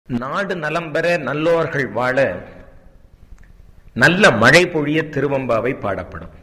நாடு நலம் பெற நல்லோர்கள் வாழ நல்ல மழை பொழிய திருவம்பாவை பாடப்படும்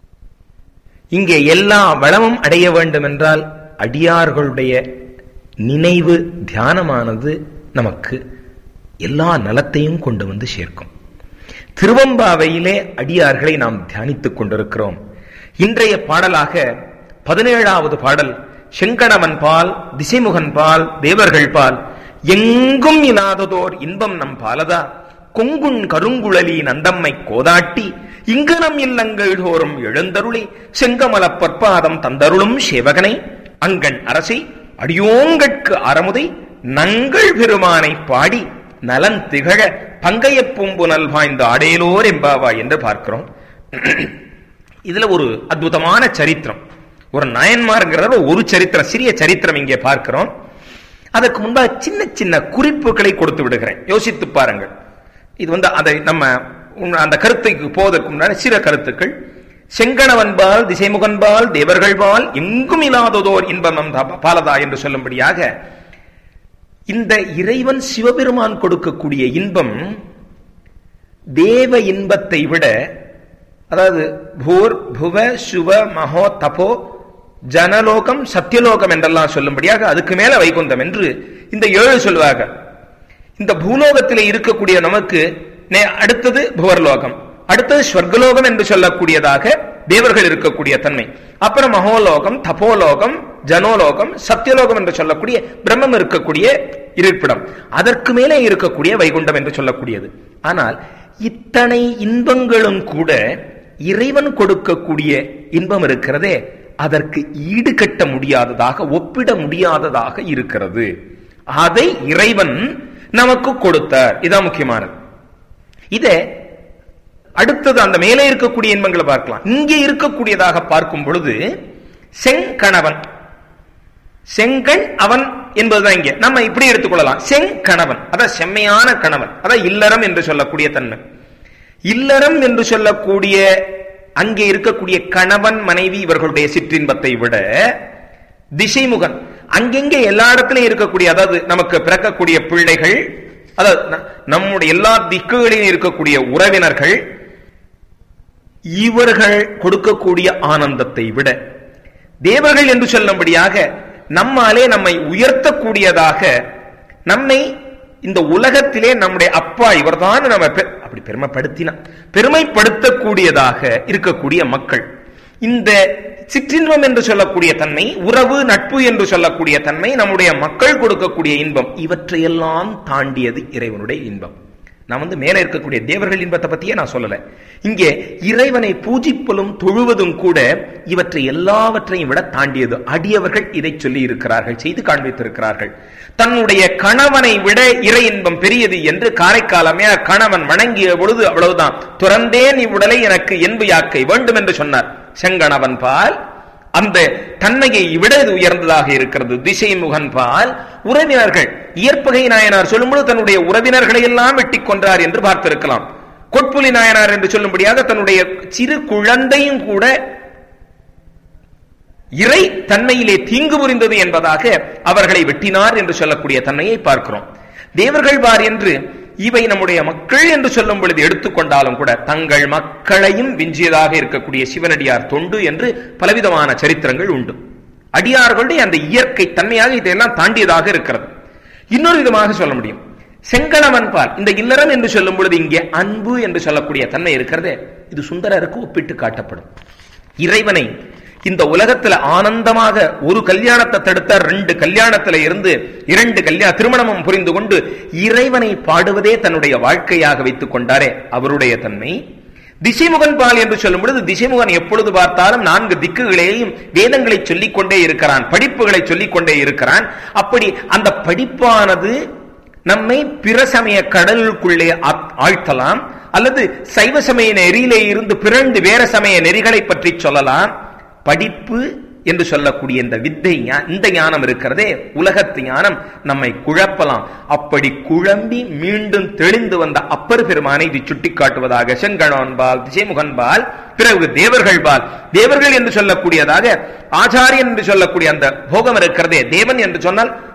இங்கே எல்லா வளமும் அடைய வேண்டும் என்றால் அடியார்களுடைய நினைவு தியானமானது நமக்கு எல்லா நலத்தையும் கொண்டு வந்து சேர்க்கும் திருவம்பாவையிலே அடியார்களை நாம் தியானித்துக் கொண்டிருக்கிறோம் இன்றைய பாடலாக பதினேழாவது பாடல் செங்கணவன் பால் திசைமுகன் பால் தேவர்கள் பால் எங்கும் இல்லாததோர் இன்பம் நம் பாலதா கொங்குண் கருங்குழலி நந்தம்மை கோதாட்டி இங்கு நம் இல்லங்கள் தோறும் எழுந்தருளி செங்கமலப் பற்பாதம் தந்தருளும் சேவகனை அங்கண் அரசை அடியோங்கட்கு அறமுதை நங்கள் பெருமானை பாடி நலன் திகழ பங்கைய பூம்புனல் வாய்ந்த ஆடேலோர் எம்பாவா என்று பார்க்கிறோம் இதுல ஒரு அற்புதமான சரித்திரம் ஒரு நயன்மார்ங்கிறத ஒரு சரித்திரம் சிறிய சரித்திரம் இங்கே பார்க்கிறோம் அதற்கு முன்பாக சின்ன சின்ன குறிப்புகளை கொடுத்து விடுகிறேன் யோசித்து பாருங்கள் இது வந்து அதை நம்ம அந்த கருத்துக்கு போவதற்கு முன்னாடி சில கருத்துக்கள் செங்கணவன்பால் திசைமுகன்பால் தேவர்கள்பால் எங்கும் இல்லாததோர் இன்பம் பாலதா என்று சொல்லும்படியாக இந்த இறைவன் சிவபெருமான் கொடுக்கக்கூடிய இன்பம் தேவ இன்பத்தை விட அதாவது பூர் புவ சுவ மகோ தபோ ஜனலோகம் சத்தியலோகம் என்றெல்லாம் சொல்லும்படியாக அதுக்கு மேல வைகுந்தம் என்று இந்த ஏழு சொல்லுவாங்க இந்த பூலோகத்தில் இருக்கக்கூடிய நமக்கு அடுத்தது புவர்லோகம் அடுத்தது ஸ்வர்கலோகம் என்று சொல்லக்கூடியதாக தேவர்கள் இருக்கக்கூடிய தன்மை அப்புறம் மகோலோகம் தபோலோகம் ஜனோலோகம் சத்தியலோகம் என்று சொல்லக்கூடிய பிரம்மம் இருக்கக்கூடிய இருப்பிடம் அதற்கு மேலே இருக்கக்கூடிய வைகுண்டம் என்று சொல்லக்கூடியது ஆனால் இத்தனை இன்பங்களும் கூட இறைவன் கொடுக்கக்கூடிய இன்பம் இருக்கிறதே அதற்கு ஈடுகட்ட முடியாததாக ஒப்பிட முடியாததாக இருக்கிறது அதை இறைவன் நமக்கு கொடுத்தார் இதான் முக்கியமானது இத அடுத்தது அந்த மேலே இருக்கக்கூடிய இன்பங்களை பார்க்கலாம் இங்கே இருக்கக்கூடியதாக பார்க்கும் பொழுது செங்கணவன் செங்கண் அவன் என்பதுதான் இங்கே நம்ம இப்படி எடுத்துக்கொள்ளலாம் செங்கணவன் அதான் செம்மையான கணவன் அதான் இல்லறம் என்று சொல்லக்கூடிய தன்மை இல்லறம் என்று சொல்லக்கூடிய அங்கே இருக்கக்கூடிய கணவன் மனைவி இவர்களுடைய சிற்றின்பத்தை விட திசைமுகன் அங்கெங்கே எல்லா இடத்திலும் இருக்கக்கூடிய அதாவது நமக்கு பிறக்கக்கூடிய பிள்ளைகள் அதாவது நம்முடைய எல்லா திக்குகளிலும் இருக்கக்கூடிய உறவினர்கள் இவர்கள் கொடுக்கக்கூடிய ஆனந்தத்தை விட தேவர்கள் என்று சொல்லும்படியாக நம்மாலே நம்மை உயர்த்தக்கூடியதாக நம்மை இந்த உலகத்திலே நம்முடைய அப்பா இவர்தான் நம்ம அப்படி பெருமைப்படுத்தினா பெருமைப்படுத்தக்கூடியதாக இருக்கக்கூடிய மக்கள் இந்த சிற்றின்பம் என்று சொல்லக்கூடிய தன்மை உறவு நட்பு என்று சொல்லக்கூடிய தன்மை நம்முடைய மக்கள் கொடுக்கக்கூடிய இன்பம் இவற்றையெல்லாம் தாண்டியது இறைவனுடைய இன்பம் நான் வந்து மேலே இருக்கக்கூடிய தேவர்கள் இன்பத்தை பத்தியே நான் சொல்லல இங்கே இறைவனை பூஜிப்பலும் தொழுவதும் கூட இவற்றை எல்லாவற்றையும் விட தாண்டியது அடியவர்கள் இதை சொல்லி இருக்கிறார்கள் செய்து காண்பித்திருக்கிறார்கள் தன்னுடைய கணவனை விட இறை இன்பம் பெரியது என்று காரைக்காலமே கணவன் வணங்கிய பொழுது அவ்வளவுதான் துறந்தேன் இவ்வுடலை எனக்கு என்பு யாக்கை வேண்டும் என்று சொன்னார் செங்கணவன் பால் அந்த தன்மையை விட இது உயர்ந்ததாக இருக்கிறது திசை முகன் பால் உறவினர்கள் இயற்பகை நாயனார் சொல்லும்போது தன்னுடைய உறவினர்களை எல்லாம் வெட்டி கொன்றார் என்று பார்த்திருக்கலாம் கொட்புலி நாயனார் என்று சொல்லும்படியாக தன்னுடைய சிறு குழந்தையும் கூட இறை தன்மையிலே தீங்கு புரிந்தது என்பதாக அவர்களை வெட்டினார் என்று சொல்லக்கூடிய தன்மையை பார்க்கிறோம் தேவர்கள் பார் என்று இவை நம்முடைய மக்கள் என்று சொல்லும் பொழுது எடுத்துக்கொண்டாலும் கூட தங்கள் மக்களையும் விஞ்சியதாக இருக்கக்கூடிய சிவனடியார் தொண்டு என்று பலவிதமான சரித்திரங்கள் உண்டு அடியார்களுடைய அந்த இயற்கை தன்மையாக இதையெல்லாம் தாண்டியதாக இருக்கிறது இன்னொரு விதமாக சொல்ல முடியும் செங்கணவன் பால் இந்த இல்லறம் என்று சொல்லும் பொழுது இங்கே அன்பு என்று சொல்லக்கூடிய தன்மை இருக்கிறதே இது சுந்தரருக்கு ஒப்பிட்டு காட்டப்படும் இறைவனை இந்த உலகத்துல ஆனந்தமாக ஒரு கல்யாணத்தை தடுத்த ரெண்டு கல்யாணத்துல இருந்து இரண்டு கல்யாண திருமணமும் புரிந்து கொண்டு இறைவனை பாடுவதே தன்னுடைய வாழ்க்கையாக வைத்துக் கொண்டாரே அவருடைய தன்மை திசைமுகன் பால் என்று சொல்லும் பொழுது திசைமுகன் எப்பொழுது பார்த்தாலும் நான்கு திக்குகளையும் வேதங்களை சொல்லிக் கொண்டே இருக்கிறான் படிப்புகளை சொல்லிக் கொண்டே இருக்கிறான் அப்படி அந்த படிப்பானது நம்மை பிற சமய கடலுக்குள்ளே ஆழ்த்தலாம் அல்லது சைவ சமய நெறியிலே இருந்து பிறண்டு வேற சமய நெறிகளை பற்றி சொல்லலாம் படிப்பு என்று சொல்லக்கூடிய இந்த வித்தை இந்த ஞானம் இருக்கிறதே உலகத்து ஞானம் நம்மை குழப்பலாம் அப்படி குழம்பி மீண்டும் தெளிந்து வந்த அப்பர் பெருமானை இது சுட்டிக்காட்டுவதாக செங்கணவன்பால் திசைமுகன்பால் பிறகு தேவர்கள் பால் தேவர்கள் என்று சொல்லக்கூடியதாக ஆச்சாரியன் என்று சொல்லக்கூடிய அந்த போகம் இருக்கிறதே தேவன் என்று சொன்னால்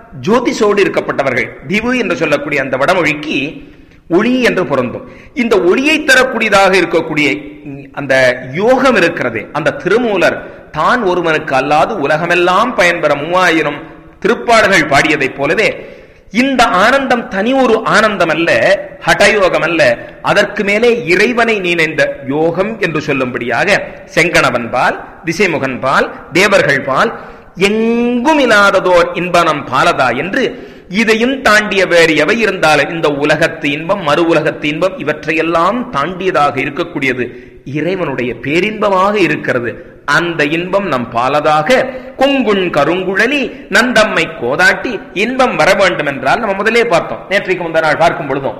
ஜோதிஷோடு இருக்கப்பட்டவர்கள் திவு என்று சொல்லக்கூடிய அந்த வடமொழிக்கு ஒளி என்று பொருந்தும் இந்த ஒளியை தரக்கூடியதாக இருக்கக்கூடிய அந்த யோகம் இருக்கிறது அந்த திருமூலர் தான் ஒருவனுக்கு அல்லாது உலகமெல்லாம் பயன்பெற மூவாயிரம் திருப்பாடல்கள் பாடியதைப் போலவே இந்த ஆனந்தம் தனி ஒரு ஆனந்தம் அல்ல ஹடயோகம் அல்ல அதற்கு மேலே இறைவனை நினைந்த யோகம் என்று சொல்லும்படியாக செங்கணவன் பால் திசைமுகன் பால் தேவர்கள் பால் எங்கும் இல்லாததோர் இன்பனம் பாலதா என்று இதையும் தாண்டிய வேறு எவை இருந்தாலும் இந்த உலகத்து இன்பம் மறு உலகத்து இன்பம் இவற்றையெல்லாம் தாண்டியதாக இருக்கக்கூடியது இறைவனுடைய பேரின்பமாக இருக்கிறது அந்த இன்பம் நம் பாலதாக கொங்குண் கருங்குழலி நந்தம்மை கோதாட்டி இன்பம் வர வேண்டும் என்றால் நம்ம முதலே பார்த்தோம் நேற்றைக்கு முந்த நாள் பார்க்கும் பொழுதும்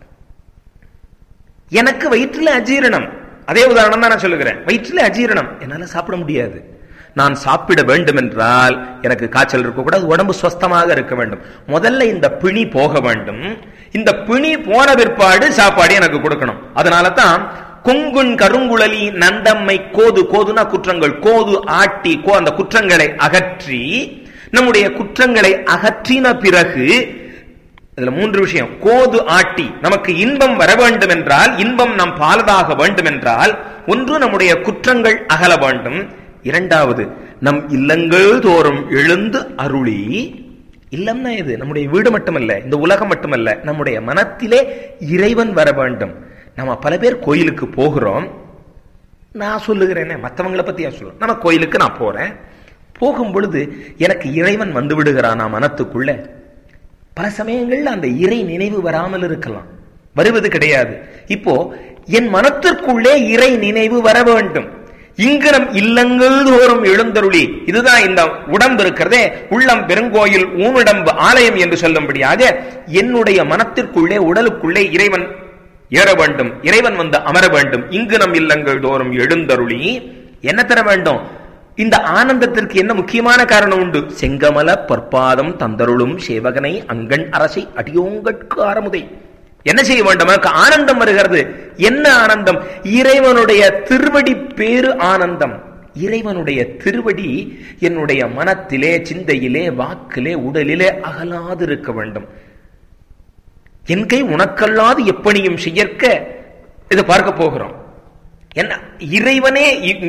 எனக்கு வயிற்றுல அஜீரணம் அதே உதாரணம் தான் நான் சொல்லுகிறேன் வயிற்றுல அஜீரணம் என்னால சாப்பிட முடியாது நான் சாப்பிட வேண்டும் என்றால் எனக்கு காய்ச்சல் இருக்கக்கூடாது உடம்பு சுஸ்தமாக இருக்க வேண்டும் முதல்ல இந்த பிணி போக வேண்டும் இந்த பிணி போன பிற்பாடு சாப்பாடு எனக்கு கொடுக்கணும் அதனால தான் கொங்குன் கருங்குழலி நந்தம்மை கோது கோதுனா குற்றங்கள் கோது ஆட்டி கோ அந்த குற்றங்களை அகற்றி நம்முடைய குற்றங்களை அகற்றின பிறகு இதுல மூன்று விஷயம் கோது ஆட்டி நமக்கு இன்பம் வர வேண்டும் என்றால் இன்பம் நம் பாலதாக வேண்டும் என்றால் ஒன்று நம்முடைய குற்றங்கள் அகல வேண்டும் இரண்டாவது நம் இல்லங்கள் தோறும் எழுந்து அருளி இல்லம்னா இது நம்முடைய வீடு மட்டுமல்ல இந்த உலகம் மட்டுமல்ல நம்முடைய மனத்திலே இறைவன் வர வேண்டும் நம்ம பல பேர் கோயிலுக்கு போகிறோம் நான் சொல்லுகிறேனே மற்றவங்களை பத்தி நான் சொல்லுவேன் நம்ம கோயிலுக்கு நான் போறேன் போகும் பொழுது எனக்கு இறைவன் வந்து விடுகிறான் நான் மனத்துக்குள்ள பல சமயங்கள்ல அந்த இறை நினைவு வராமல் இருக்கலாம் வருவது கிடையாது இப்போ என் மனத்திற்குள்ளே இறை நினைவு வர வேண்டும் இங்கு நம் இல்லங்கள் தோறும் எழுந்தருளி இதுதான் இந்த உடம்பு இருக்கிறதே உள்ளம் பெருங்கோயில் ஊனுடம்பு ஆலயம் என்று சொல்லும்படியாக என்னுடைய மனத்திற்குள்ளே உடலுக்குள்ளே இறைவன் ஏற வேண்டும் இறைவன் வந்து அமர வேண்டும் இங்கு நம் இல்லங்கள் தோறும் எழுந்தருளி என்ன தர வேண்டும் இந்த ஆனந்தத்திற்கு என்ன முக்கியமான காரணம் உண்டு செங்கமல பொற்பாதம் தந்தருளும் சேவகனை அங்கண் அரசை அடியோங்கட்கு ஆரமுதை என்ன செய்ய வேண்டும் எனக்கு ஆனந்தம் வருகிறது என்ன ஆனந்தம் இறைவனுடைய திருவடி பேரு ஆனந்தம் இறைவனுடைய திருவடி என்னுடைய மனத்திலே சிந்தையிலே வாக்கிலே உடலிலே அகலாது இருக்க வேண்டும் என் கை உனக்கல்லாது எப்பணியும் செய்யற்க இதை பார்க்க போகிறோம் என்ன இறைவனே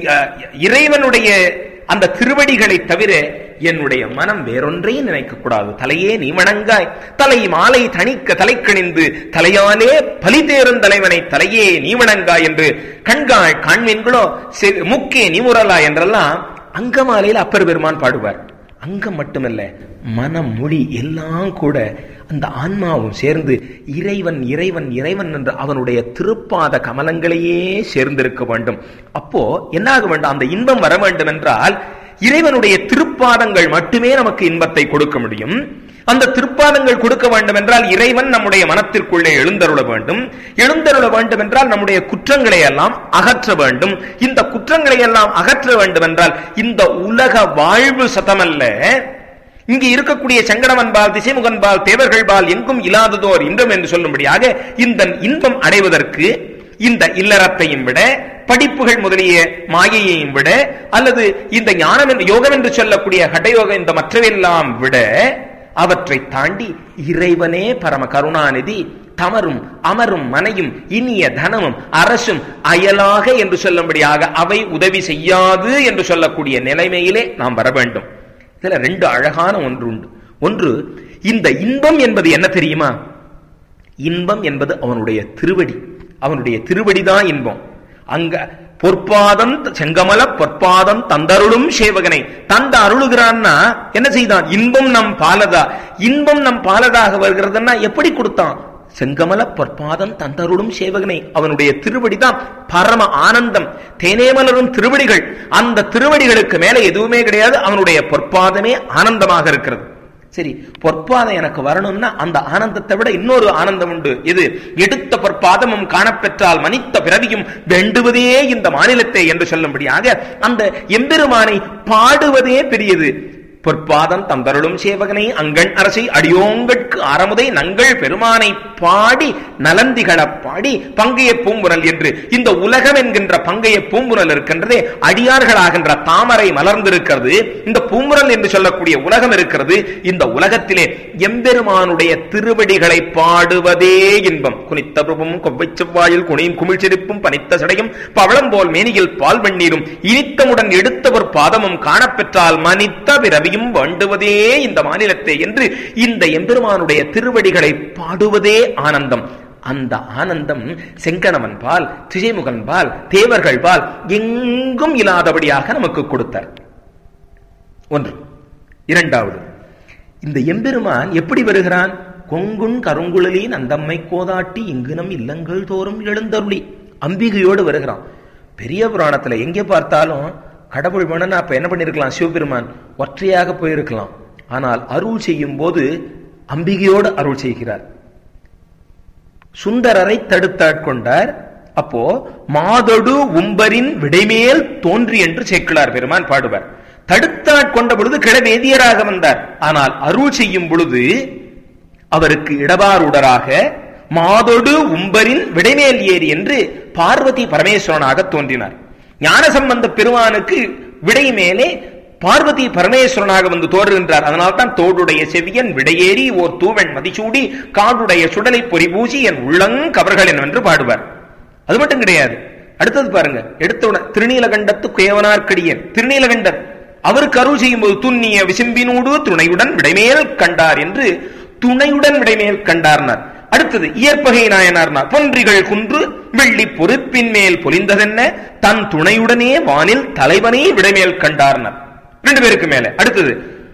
இறைவனுடைய அந்த திருவடிகளை தவிர என்னுடைய மனம் வேறொன்றையும் நினைக்க கூடாது தலையே நீ வணங்காய் தலை மாலை தணிக்க தலைக்கணிந்து தலையாலே பலி தேரும் தலைவனை தலையே நீ வணங்காய் என்று கண்காள் காண்மீன்களோ முக்கே நீ முரலா என்றெல்லாம் அங்கமாலையில் அப்பர் பெருமான் பாடுவார் அங்கம் மட்டுமல்ல மனம் மொழி எல்லாம் கூட அந்த ஆன்மாவும் சேர்ந்து இறைவன் இறைவன் இறைவன் என்று அவனுடைய திருப்பாத கமலங்களையே சேர்ந்திருக்க வேண்டும் அப்போ என்னாக வேண்டும் அந்த இன்பம் வர வேண்டும் என்றால் இறைவனுடைய திருப்பாதங்கள் மட்டுமே நமக்கு இன்பத்தை கொடுக்க முடியும் அந்த திருப்பாதங்கள் கொடுக்க வேண்டும் என்றால் இறைவன் நம்முடைய மனத்திற்குள்ளே எழுந்தருள வேண்டும் எழுந்தருள வேண்டும் என்றால் நம்முடைய குற்றங்களை எல்லாம் அகற்ற வேண்டும் இந்த குற்றங்களை எல்லாம் அகற்ற வேண்டும் என்றால் இந்த உலக வாழ்வு சதமல்ல இங்கு இருக்கக்கூடிய சங்கடவன் பால் திசைமுகன் பால் தேவர்கள் பால் எங்கும் இல்லாததோர் இன்பம் என்று சொல்லும்படியாக இந்த இன்பம் அடைவதற்கு இந்த இல்லறத்தையும் விட படிப்புகள் முதலிய மாயையையும் விட அல்லது இந்த ஞானம் என்று யோகம் என்று சொல்லக்கூடிய ஹடயோகம் இந்த மற்றவெல்லாம் விட அவற்றை தாண்டி இறைவனே பரம கருணாநிதி தமரும் அமரும் மனையும் இனிய தனமும் அரசும் அயலாக என்று சொல்லும்படியாக அவை உதவி செய்யாது என்று சொல்லக்கூடிய நிலைமையிலே நாம் வர வேண்டும் இதுல ரெண்டு அழகான ஒன்று உண்டு ஒன்று இந்த இன்பம் என்பது என்ன தெரியுமா இன்பம் என்பது அவனுடைய திருவடி அவனுடைய திருவடிதான் இன்பம் அங்க பொற்பாதம் செங்கமல பொற்பாதம் தந்தருளும் சேவகனை தந்த அருளுகிறான்னா என்ன செய்தான் இன்பம் நம் பாலதா இன்பம் நம் பாலதாக வருகிறதுன்னா எப்படி கொடுத்தான் செங்கமல பொற்பாதம் தந்தருளும் சேவகனை அவனுடைய திருவடிதான் பரம ஆனந்தம் தேனே மலரும் திருவடிகள் அந்த திருவடிகளுக்கு மேல எதுவுமே கிடையாது அவனுடைய பொற்பாதமே ஆனந்தமாக இருக்கிறது சரி பொற்பாதம் எனக்கு வரணும்னா அந்த ஆனந்தத்தை விட இன்னொரு ஆனந்தம் உண்டு இது எடுத்த பொற்பாதமும் காணப்பெற்றால் மனித்த பிறவியும் வேண்டுவதே இந்த மாநிலத்தை என்று சொல்லும்படியாக அந்த எம்பெருமானை பாடுவதே பெரியது பொற்பாதம் தந்தருளும் சேவகனை அங்கண் அரசை அடியோங்கட்கு அறமுதை நங்கள் பெருமானை பாடி நலந்திகள பாடி பங்கைய பூம்புனல் என்று இந்த உலகம் என்கின்ற பங்கைய பூம்புனல் இருக்கின்றதே அடியார்களாகின்ற தாமரை மலர்ந்திருக்கிறது இந்த பூம்புனல் என்று சொல்லக்கூடிய உலகம் இருக்கிறது இந்த உலகத்திலே எம்பெருமானுடைய திருவடிகளை பாடுவதே இன்பம் குனித்த பிரபும் கொவ்வை செவ்வாயில் குனியும் குமிழ் சிரிப்பும் பனித்த சடையும் பவளம் போல் மேனியில் பால் வெந்நீரும் இனித்தமுடன் எடுத்தவர் பாதமும் காணப்பெற்றால் மனித்த பிறவியும் வேண்டுவதே இந்த மாநிலத்தை என்று இந்த எம்பெருமானுடைய திருவடிகளை பாடுவதே ஆனந்தம் அந்த ஆனந்தம் செங்கணவன் பால் திசைமுகன் பால் தேவர்கள் பால் எங்கும் இல்லாதபடியாக நமக்கு கொடுத்தார் ஒன்று இரண்டாவது இந்த எம்பெருமான் எப்படி வருகிறான் கொங்குண் கருங்குழலி நந்தம்மை கோதாட்டி இங்குனம் இல்லங்கள் தோறும் எழுந்தருளி அம்பிகையோடு வருகிறான் பெரிய புராணத்துல எங்கே பார்த்தாலும் கடவுள் வேணும்னா அப்ப என்ன பண்ணிருக்கலாம் சிவபெருமான் ஒற்றையாக போயிருக்கலாம் ஆனால் அருள் செய்யும் போது அம்பிகையோடு அருள் செய்கிறார் சுந்தரரை தடுத்தாட்கொண்டார் அப்போ மாதொடு உம்பரின் விடைமேல் தோன்றி என்று சேக்கிழார் பெருமான் பாடுவார் தடுத்தாட்கொண்ட பொழுது கிழவேதியராக வந்தார் ஆனால் அருள் செய்யும் பொழுது அவருக்கு இடபாருடராக மாதொடு உம்பரின் விடைமேல் ஏறி என்று பார்வதி பரமேஸ்வரனாக தோன்றினார் ஞானசம்பந்த பெருமானுக்கு விடை மேலே பார்வதி பரமேஸ்வரனாக வந்து தோன்றுகின்றார் அதனால்தான் தோடுடைய செவியன் விடையேறி ஓர் தூவன் மதிசூடி காடுடைய சுடலை பொறிபூசி என் உள்ளங்கவர்கள் என்று பாடுவார் அது மட்டும் கிடையாது அடுத்தது பாருங்க எடுத்த திருநீலகண்டத்து குயவனார்க்கடியன் திருநீலகண்டர் அவருக்கு அருள் செய்யும் போது துண்ணிய விசும்பினூடு துணையுடன் விடைமேல் கண்டார் என்று துணையுடன் விடைமேல் கண்டார்னார் அடுத்தது இயற்பகை நாயனார்னார் பொன்றிகள் குன்று வெள்ளி பொறுப்பின் மேல் பொலிந்ததென்ன தன் துணையுடனே வானில் தலைவனே விடைமேல் கண்டார்னார் ரெண்டு பேருக்கு மேல அடுத்தது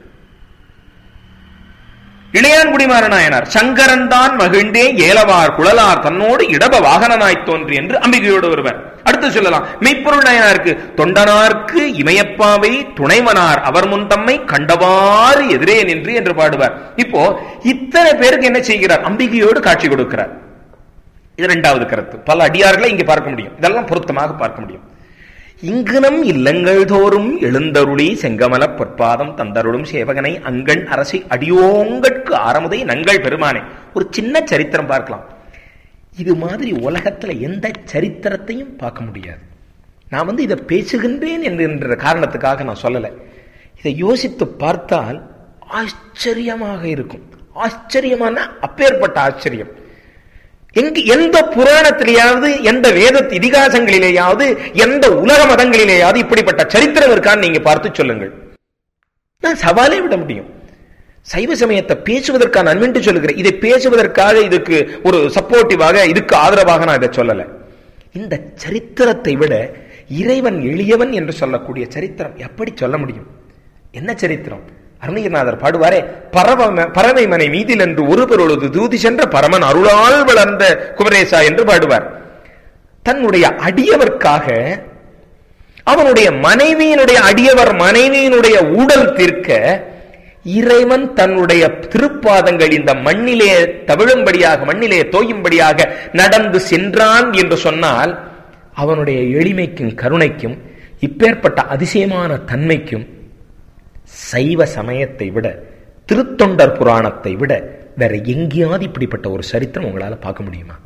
இளையான்குடிமாற நாயனார் சங்கரன் தான் மகிழ்ந்தே ஏலவார் குழலார் தன்னோடு இடப வாகனனாய் தோன்றி என்று அம்பிகையோடு வருவர் அடுத்து சொல்லலாம் மெய்ப்பொருள் நாயனாருக்கு தொண்டனார்க்கு இமயப்பாவை துணைவனார் அவர் முன் தம்மை கண்டவாறு எதிரே நின்று என்று பாடுவார் இப்போ இத்தனை பேருக்கு என்ன செய்கிறார் அம்பிகையோடு காட்சி கொடுக்கிறார் இது இரண்டாவது கருத்து பல அடியார்களை இங்கே பார்க்க முடியும் இதெல்லாம் பொருத்தமாக பார்க்க முடியும் இங்குனம் இல்லங்கள் தோறும் எழுந்தருளி செங்கமல பொற்பாதம் தந்தருளும் சேவகனை அங்கண் அரசி அடியோங்கட்கு ஆரமுதை நங்கள் பெருமானே ஒரு சின்ன சரித்திரம் பார்க்கலாம் இது மாதிரி உலகத்துல எந்த சரித்திரத்தையும் பார்க்க முடியாது நான் வந்து இதை பேசுகின்றேன் என்கின்ற காரணத்துக்காக நான் சொல்லலை இதை யோசித்து பார்த்தால் ஆச்சரியமாக இருக்கும் ஆச்சரியமான அப்பேற்பட்ட ஆச்சரியம் எங்கு எந்த புராணத்திலேயாவது எந்த வேத இதிகாசங்களிலேயாவது எந்த உலக மதங்களிலேயாவது இப்படிப்பட்ட சரித்திரம் இருக்கான்னு நீங்க பார்த்து சொல்லுங்கள் நான் சவாலே விட முடியும் சைவ சமயத்தை பேசுவதற்கான அன்பின்று சொல்லுகிறேன் இதை பேசுவதற்காக இதுக்கு ஒரு சப்போர்ட்டிவாக இதுக்கு ஆதரவாக நான் இதை சொல்லல இந்த சரித்திரத்தை விட இறைவன் எளியவன் என்று சொல்லக்கூடிய சரித்திரம் எப்படி சொல்ல முடியும் என்ன சரித்திரம் அருணகிரிநாதர் பாடுவாரே பறவ பறவை மனை மீதில் என்று ஒரு பொருளது தூதி சென்ற பரமன் அருளால் வளர்ந்த குமரேசா என்று பாடுவார் தன்னுடைய அடியவர்க்காக அவனுடைய மனைவியினுடைய அடியவர் மனைவியினுடைய ஊடல் தீர்க்க இறைவன் தன்னுடைய திருப்பாதங்கள் இந்த மண்ணிலே தவிழும்படியாக மண்ணிலே தோயும்படியாக நடந்து சென்றான் என்று சொன்னால் அவனுடைய எளிமைக்கும் கருணைக்கும் இப்பேற்பட்ட அதிசயமான தன்மைக்கும் சைவ சமயத்தை விட திருத்தொண்டர் புராணத்தை விட வேற எங்கேயாவது இப்படிப்பட்ட ஒரு சரித்திரம் உங்களால பார்க்க முடியுமா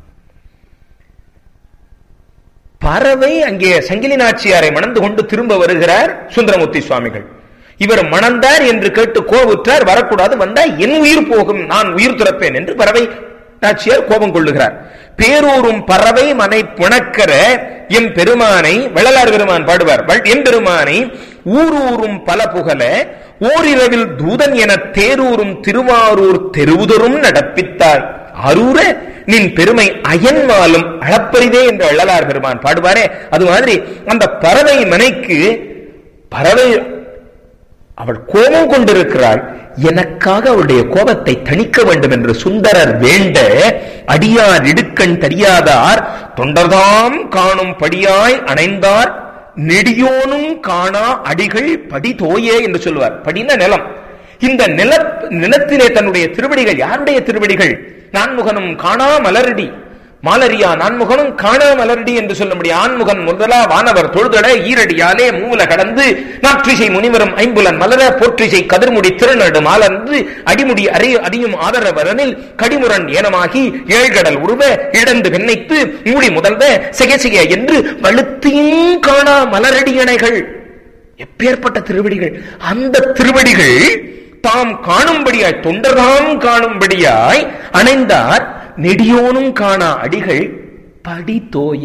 பறவை அங்கே சங்கிலி நாச்சியாரை மணந்து கொண்டு திரும்ப வருகிறார் சுந்தரமூர்த்தி சுவாமிகள் இவர் மணந்தார் என்று கேட்டு கோபுற்றார் வரக்கூடாது வந்தா என் உயிர் போகும் நான் உயிர் துறப்பேன் என்று பறவை நாச்சியார் கோபம் கொள்ளுகிறார் பேரூரும் பறவை மனை புணக்கர எம் பெருமானை வள்ளலார் பெருமான் பாடுவார் எம் பெருமானை ஊரூரும் பல புகழ ஓரிரவில் தூதன் என தேரூரும் திருவாரூர் தெருவுதரும் நடப்பித்தார் அரூர நின் பெருமை அயன்மாலும் அளப்பரிதே என்று வள்ளலார் பெருமான் பாடுவாரே அது மாதிரி அந்த பறவை மனைக்கு பறவை அவள் கோபம் கொண்டிருக்கிறாள் எனக்காக அவளுடைய கோபத்தை தணிக்க வேண்டும் என்று சுந்தரர் வேண்ட அடியார் இடுக்கண் தெரியாதார் தொண்டர்தாம் காணும் படியாய் அணைந்தார் நெடியோனும் காணா அடிகள் படி தோயே என்று சொல்லுவார் படின நிலம் இந்த நில நிலத்திலே தன்னுடைய திருவடிகள் யாருடைய திருவடிகள் நான்முகனும் காணா மலரடி மாலரியா நான்முகனும் காண மலரடி என்று சொல்ல முடியும் ஆண்முகன் முதலா வானவர் தொழுதட ஈரடியாலே மூல கடந்து நாற்றிசை முனிவரும் ஐம்புலன் மலர போற்றிசை கதிர்முடி திருநடு மாலர்ந்து அடிமுடி அறிய அடியும் ஆதரவரனில் கடிமுரண் ஏனமாகி ஏழ்கடல் உருவ இழந்து வெண்ணைத்து மூடி முதல்வ சிகசிக என்று வலுத்தியும் காணா மலரடியணைகள் எப்பேற்பட்ட திருவடிகள் அந்த திருவடிகள் தாம் காணும்படியாய் தொண்டர்தாம் காணும்படியாய் அணைந்தார் நெடியோனும் காணா அடிகள் படி தோய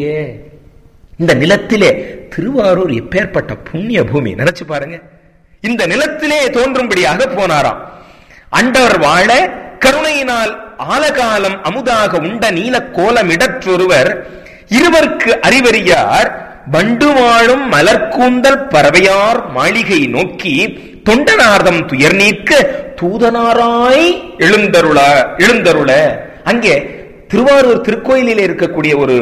இந்த நிலத்திலே திருவாரூர் எப்பேற்பட்ட புண்ணிய பூமி நினைச்சு பாருங்க இந்த நிலத்திலே தோன்றும்படியாக போனாராம் அண்டவர் வாழ கருணையினால் ஆலகாலம் அமுதாக உண்ட நீல கோலமிடற்றொருவர் இருவர்க்கு அறிவறியார் வண்டு வாழும் மலர்கூந்தல் பறவையார் மாளிகை நோக்கி தொண்டனார்தம் துயர் நீக்க தூதனாராய் எழுந்தருள எழுந்தருள அங்கே திருவாரூர் திருக்கோயிலில் இருக்கக்கூடிய ஒரு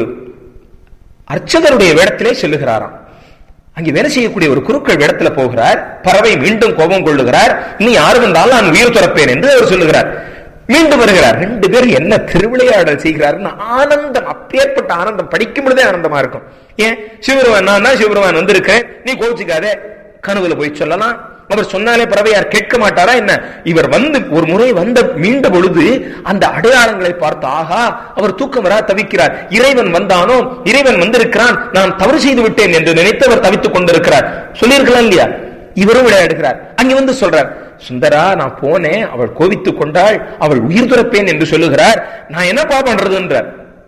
அர்ச்சகருடைய வேடத்திலே செல்லுகிறாராம் அங்கே வேலை செய்யக்கூடிய ஒரு குருக்கள் வேடத்துல போகிறார் பறவை மீண்டும் கோபம் கொள்ளுகிறார் நீ யாரு வந்தாலும் நான் உயிர் துறப்பேன் என்று அவர் சொல்லுகிறார் மீண்டும் வருகிறார் ரெண்டு பேரும் என்ன திருவிளையாடல் செய்கிறாருன்னு ஆனந்தம் அப்பேற்பட்ட ஆனந்தம் படிக்கும் பொழுதே ஆனந்தமா இருக்கும் ஏன் சிவருமான் நான் தான் சிவருமான் வந்திருக்கேன் நீ கோச்சிக்காத கனவுல போய் சொல்லலாம் அவர் சொன்னாலே பறவையார் கேட்க மாட்டாரா என்ன இவர் வந்து ஒரு முறை வந்த மீண்ட பொழுது அந்த அடையாளங்களை பார்த்து ஆகா அவர் தூக்கம் வரா தவிக்கிறார் இறைவன் வந்தானோ இறைவன் வந்திருக்கிறான் நான் தவறு செய்து விட்டேன் என்று நினைத்தவர் தவித்துக் கொண்டிருக்கிறார் சொல்லியிருக்கலாம் இல்லையா இவரும் விளையாடுகிறார் அங்க வந்து சொல்றார் சுந்தரா நான் போனேன் அவள் கோவித்துக் கொண்டாள் அவள் உயிர் துறப்பேன் என்று சொல்லுகிறார் நான் என்னப்பா பண்றதுன்றார்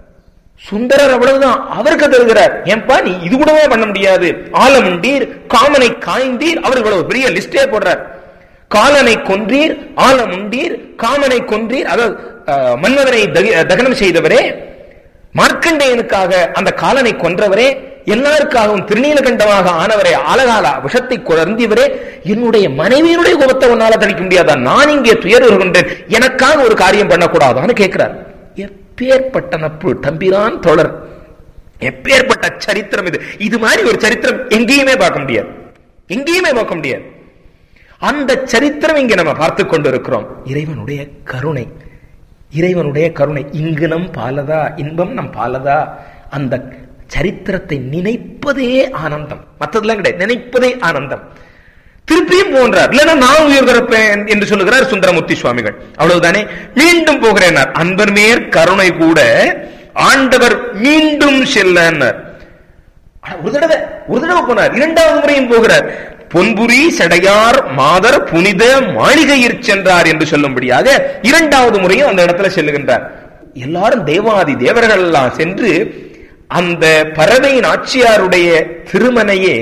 சுந்தரர் அவ்வளவுதான் அவர் கதறுகிறார் ஏன்பா நீ இது கூடவே பண்ண முடியாது ஆலமுண்டீர் காமனை காய்ந்தீர் அவர் இவ்வளவு பெரிய லிஸ்டே போடுறார் காலனை கொன்றீர் ஆலமுண்டீர் காமனை கொன்றீர் அதாவது அஹ், மன்மதனை தகி- தகனம் செய்தவரே மார்க்கண்டேயனுக்காக அந்த காலனை கொன்றவரே எல்லாருக்காகவும் திருநீலகண்டமாக ஆனவரே ஆலகால விஷத்தை குழந்தியவரே என்னுடைய மனைவியினுடைய கோபத்தை உன்னால தணிக்க முடியாதா நான் இங்கே துயர் வருகின்றேன் எனக்காக ஒரு காரியம் பண்ணக்கூடாதான்னு கேட்கிறார் எப்பேற்பட்ட நட்பு தம்பிரான் தொடர் எப்பேற்பட்ட சரித்திரம் இது இது மாதிரி ஒரு சரித்திரம் எங்கேயுமே பார்க்க முடியாது எங்கேயுமே பார்க்க முடியாது அந்த சரித்திரம் இங்கே நம்ம பார்த்து கொண்டிருக்கிறோம் இறைவனுடைய கருணை இறைவனுடைய கருணை இங்கு நம் பாலதா இன்பம் நம் பாலதா அந்த சரித்திரத்தை நினைப்பதே ஆனந்தம் மற்றதெல்லாம் கிடையாது நினைப்பதே ஆனந்தம் திருப்பியும் போன்றார் இல்லைன்னா நான் உயிர் திறப்பேன் என்று சொல்லுகிறார் சுந்தரமூர்த்தி சுவாமிகள் அவ்வளவுதானே மீண்டும் போகிறேன் அன்பர் மேற் கருணை கூட ஆண்டவர் மீண்டும் செல்லன்னார் ஆனா, ஒரு தடவை ஒரு தடவை போனார் இரண்டாவது முறையும் போகிறார் பொன்புரி சடையார் மாதர் புனித மாளிகையிற் சென்றார் என்று சொல்லும்படியாக இரண்டாவது முறையும் அந்த இடத்துல செல்லுகின்றார் எல்லாரும் தேவாதி தேவர்கள் எல்லாம் சென்று அந்த பறவை நாச்சியாருடைய திருமனையே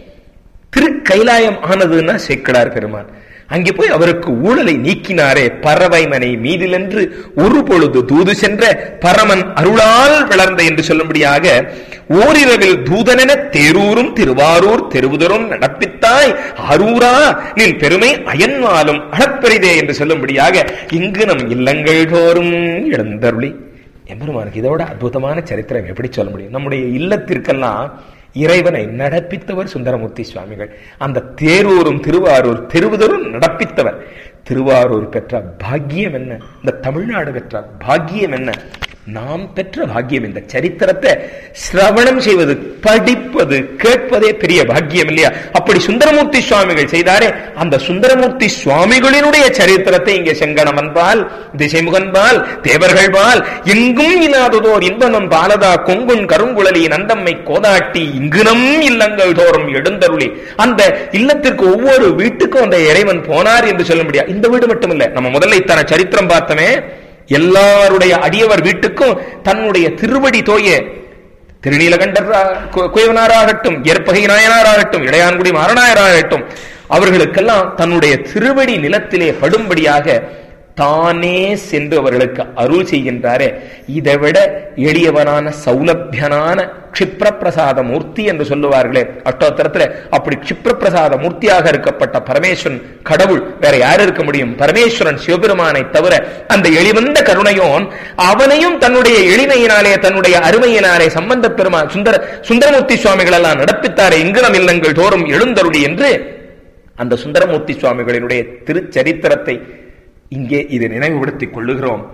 திருக்கைலாயம் ஆனதுன்னா சேக்கடார் பெருமான் அங்கே போய் அவருக்கு ஊழலை நீக்கினாரே பறவை மனை மீதிலென்று ஒரு பொழுது தூது சென்ற பரமன் அருளால் வளர்ந்த என்று சொல்லும்படியாக ஓரிரவில் தூதனென தேரூரும் திருவாரூர் தெருவுதரும் நடப்பித்தாய் அரூரா நின் பெருமை அயன்வாலும் அளப்பெரிதே என்று சொல்லும்படியாக இங்கு நம் இல்லங்கள் தோறும் இழந்தருளி எம்பெருமானுக்கு இதோட அற்புதமான சரித்திரம் எப்படி சொல்ல முடியும் நம்முடைய இல்லத்திற்கெல்லாம் இறைவனை நடப்பித்தவர் சுந்தரமூர்த்தி சுவாமிகள் அந்த தேரூரும் திருவாரூர் தெருவுதரும் நடப்பித்தவர் திருவாரூர் பெற்ற பாக்கியம் என்ன இந்த தமிழ்நாடு பெற்ற பாக்கியம் என்ன நாம் பெற்ற பாக்கியம் இந்த சரித்திரத்தை சிரவணம் செய்வது படிப்பது கேட்பதே பெரிய பாக்கியம் இல்லையா அப்படி சுந்தரமூர்த்தி சுவாமிகள் செய்தாரே அந்த சுந்தரமூர்த்தி சுவாமிகளினுடைய சரித்திரத்தை இங்கே செங்கணவன்பால் திசைமுகன்பால் தேவர்கள்பால் எங்கும் இல்லாததோர் இன்பனம் பாலதா கொங்குன் கருங்குழலி நந்தம்மை கோதாட்டி இங்குனம் இல்லங்கள் தோறும் எழுந்தருளி அந்த இல்லத்திற்கு ஒவ்வொரு வீட்டுக்கும் அந்த இறைவன் போனார் என்று சொல்ல முடியாது இந்த வீடு மட்டும் இல்ல நம்ம முதல்ல இத்தனை சரித்திரம் பார்த்தோமே எல்லாருடைய அடியவர் வீட்டுக்கும் தன்னுடைய திருவடி தோய திருநீலகண்டர் குயவனாராகட்டும் ஏற்பகை நாயனாராகட்டும் இளையான்குடி மாறனாயராகட்டும் அவர்களுக்கெல்லாம் தன்னுடைய திருவடி நிலத்திலே படும்படியாக தானே சென்று அவர்களுக்கு அருள் செய்கின்றாரே இதை விட எளியவனான சௌலபியனான க்ஷிப்ரபிரசாத மூர்த்தி என்று சொல்லுவார்களே அஷ்டோத்தரத்துல அப்படி க்ஷிப்ரபிரசாத மூர்த்தியாக இருக்கப்பட்ட பரமேஸ்வரன் கடவுள் வேற யார் இருக்க முடியும் பரமேஸ்வரன் சிவபெருமானை தவிர அந்த எளிவந்த கருணையோன் அவனையும் தன்னுடைய எளிமையினாலே தன்னுடைய அருமையினாலே சம்பந்த பெருமான் சுந்தர சுந்தரமூர்த்தி சுவாமிகள் எல்லாம் நடப்பித்தாரே இங்குனம் இல்லங்கள் தோறும் எழுந்தருளி என்று அந்த சுந்தரமூர்த்தி சுவாமிகளினுடைய திருச்சரித்திரத்தை இங்கே இது நினைவுபடுத்திக் கொள்ளுகிறோம்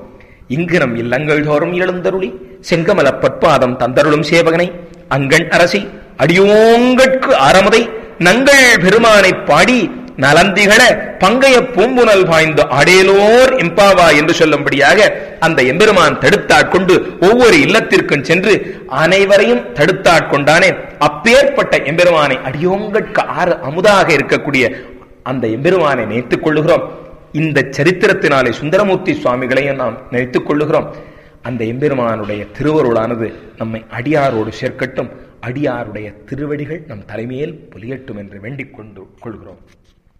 இங்கு நம் இல்லங்கள் தோறும் எழுந்தருளி செங்கமல பட்பாதம் தந்தருளும் சேவகனை அங்கண் அரசி அடியோங்கட்கு அறமுதை நங்கள் பெருமானை பாடி நலந்திகள பங்கைய பூம்புனல் பாய்ந்து அடேலோர் எம்பாவா என்று சொல்லும்படியாக அந்த எம்பெருமான் தடுத்தாட்கொண்டு ஒவ்வொரு இல்லத்திற்கும் சென்று அனைவரையும் தடுத்தாட்கொண்டானே அப்பேற்பட்ட எம்பெருமானை அடியோங்கட்கு ஆறு அமுதாக இருக்கக்கூடிய அந்த எம்பெருமானை நினைத்துக் கொள்ளுகிறோம் இந்த சரித்திரத்தினாலே சுந்தரமூர்த்தி சுவாமிகளையும் நாம் நினைத்துக் கொள்ளுகிறோம் அந்த எம்பெருமானுடைய திருவருளானது நம்மை அடியாரோடு சேர்க்கட்டும் அடியாருடைய திருவடிகள் நம் தலைமையில் பொலியட்டும் என்று வேண்டிக் கொண்டு கொள்கிறோம்